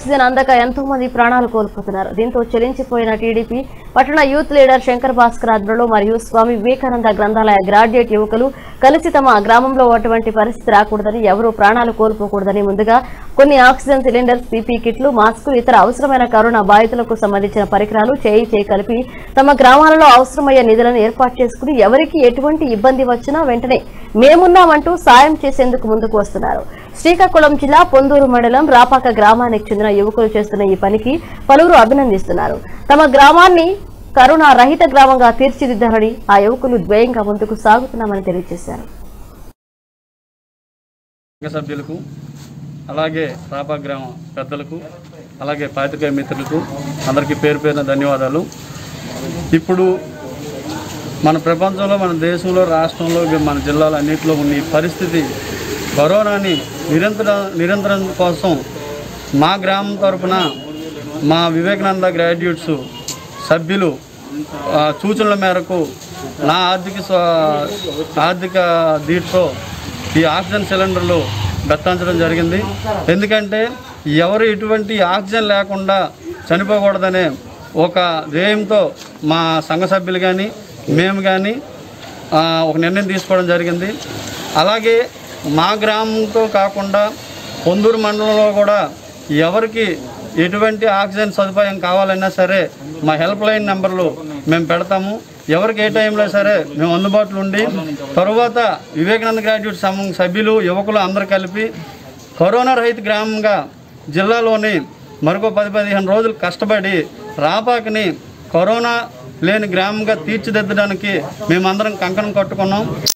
oxygen అందక ఎంతో మంది ప్రాణాలు కోల్పోతున్నారు దీంతో చెలించిపోయిన టీడీపీ పట్టణ యూత్ లీడర్ శంకర్ భాస్కర్ ఆధ్వర్యంలో మరియు స్వామి వివేకానంద గ్రంథాలయ గ్రాడ్యుయేట్ యువకులు కలిసి తమ గ్రామంలో అటువంటి పరిస్థితి రాకూడదని ఎవరూ ప్రాణాలు కోల్పోకూడదని ముందుగా కొన్ని ఆక్సిజన్ సిలిండర్స్ పీపీ కిట్లు మాస్కులు ఇతర అవసరమైన కరోనా బాధితులకు సంబంధించిన పరికరాలు చేయి చేయి కలిపి తమ గ్రామాలలో అవసరమయ్యే నిధులను ఏర్పాటు చేసుకుని ఎవరికి ఎటువంటి ఇబ్బంది వచ్చినా వెంటనే మేమున్నామంటూ సాయం చేసేందుకు ముందుకు వస్తున్నారు శ్రీకాకుళం జిల్లా పొందూరు మండలం రాపాక గ్రామానికి చెందిన యువకులు చేస్తున్న ఈ పనికి పలువురు అభినందిస్తున్నారు తమ గ్రామాన్ని కరోనా రహిత గ్రామంగా తీర్చిదిద్దారని ఆ యువకులు ద్వయంగా ముందుకు సాగుతున్నామని తెలియజేశారు సంఘ సభ్యులకు అలాగే రాపా గ్రామ పెద్దలకు అలాగే పాత్రికేయ మిత్రులకు అందరికీ పేరు పేరున ధన్యవాదాలు ఇప్పుడు మన ప్రపంచంలో మన దేశంలో రాష్ట్రంలో మన జిల్లాలో అన్నింటిలో ఉన్న ఈ పరిస్థితి కరోనాని నిరంతర నిరంతరం కోసం మా గ్రామం తరపున మా వివేకానంద గ్రాడ్యుయేట్స్ సభ్యులు ఆ, సూచనల మేరకు నా ఆర్థిక స్వ- ఆర్థిక దీంట్లో ఈ ఆక్సిజన్ సిలిండర్లు దత్తాంచడం జరిగింది ఎందుకంటే ఎవరు ఎటువంటి ఆక్సిజన్ లేకుండా చనిపోకూడదనే ఒక ధ్యేయంతో మా సంఘ సభ్యులు కానీ మేము కానీ ఒక నిర్ణయం తీసుకోవడం జరిగింది అలాగే మా గ్రామంతో కాకుండా పొందూరు మండలంలో కూడా ఎవరికి ఎటువంటి ఆక్సిజన్ సదుపాయం కావాలన్నా సరే మా హెల్ప్ లైన్ నెంబర్లు మేము పెడతాము ఎవరికి ఏ టైంలో సరే మేము అందుబాటులో ఉండి తరువాత వివేకానంద గ్రాడ్యుయేట్ సమూహం సభ్యులు యువకులు అందరూ కలిపి కరోనా రహిత గ్రామంగా జిల్లాలోని మరొక పది పదిహేను రోజులు కష్టపడి రాపాకని కరోనా లేని గ్రామంగా తీర్చిదిద్దడానికి మేమందరం కంకణం కట్టుకున్నాం